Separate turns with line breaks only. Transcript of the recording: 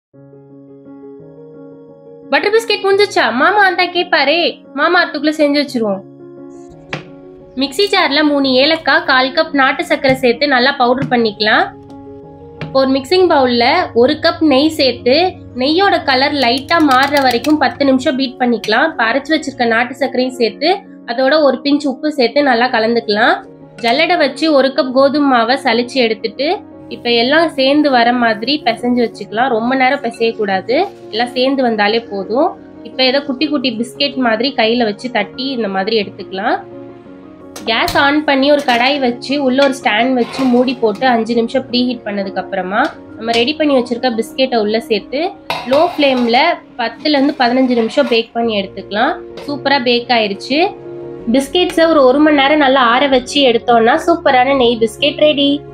butter biscuit முடிஞ்சிச்சா மாமா அந்த கேட்பாரே மாமா அதுக்குள்ள செஞ்சு வச்சிருவோம் மிக்ஸி ஜார்ல மூணு ஏலக்காய் கால் கப் நாட்டு சர்க்கரை சேர்த்து நல்லா பவுடர் பண்ணிக்கலாம் ஒரு மிக்சிங் பவுல்ல ஒரு கப் நெய் சேர்த்து நெய்யோட கலர் லைட்டா மாறுற வரைக்கும் பத்து நிமிஷம் பீட் பண்ணிக்கலாம் இப்ப அரைச்சு வச்சிருக்க நாட்டு சர்க்கரையும் சேர்த்து அதோட ஒரு பிஞ்ச் உப்பு சேர்த்து நல்லா கலந்துக்கலாம் ஜல்லடை வச்சு ஒரு கப் கோதுமை மாவை சலிச்சு எடுத்துட்டு இப்ப எல்லாம் சேர்ந்து வர மாதிரி பிசைஞ்சு வச்சுக்கலாம் ரொம்ப நேரம் பிசையக்கூடாது எல்லாம் சேர்ந்து வந்தாலே போதும் இப்ப ஏதோ குட்டி குட்டி பிஸ்கெட் மாதிரி கையில வச்சு தட்டி இந்த மாதிரி எடுத்துக்கலாம் கேஸ் ஆன் பண்ணி ஒரு கடாய் வச்சு உள்ள ஒரு ஸ்டாண்ட் வச்சு மூடி போட்டு அஞ்சு நிமிஷம் ப்ரீ ஹீட் பண்ணதுக்கு அப்புறமா நம்ம ரெடி பண்ணி வச்சிருக்க பிஸ்கெட்டை உள்ள சேர்த்து லோ ஃப்ளேம்ல பத்துல இருந்து பதினஞ்சு நிமிஷம் பேக் பண்ணி எடுத்துக்கலாம் சூப்பரா பேக் ஆயிருச்சு பிஸ்கெட்ஸை ஒரு ஒரு மணி நேரம் நல்லா ஆற வச்சு எடுத்தோம்னா சூப்பரான நெய் பிஸ்கெட் ரெடி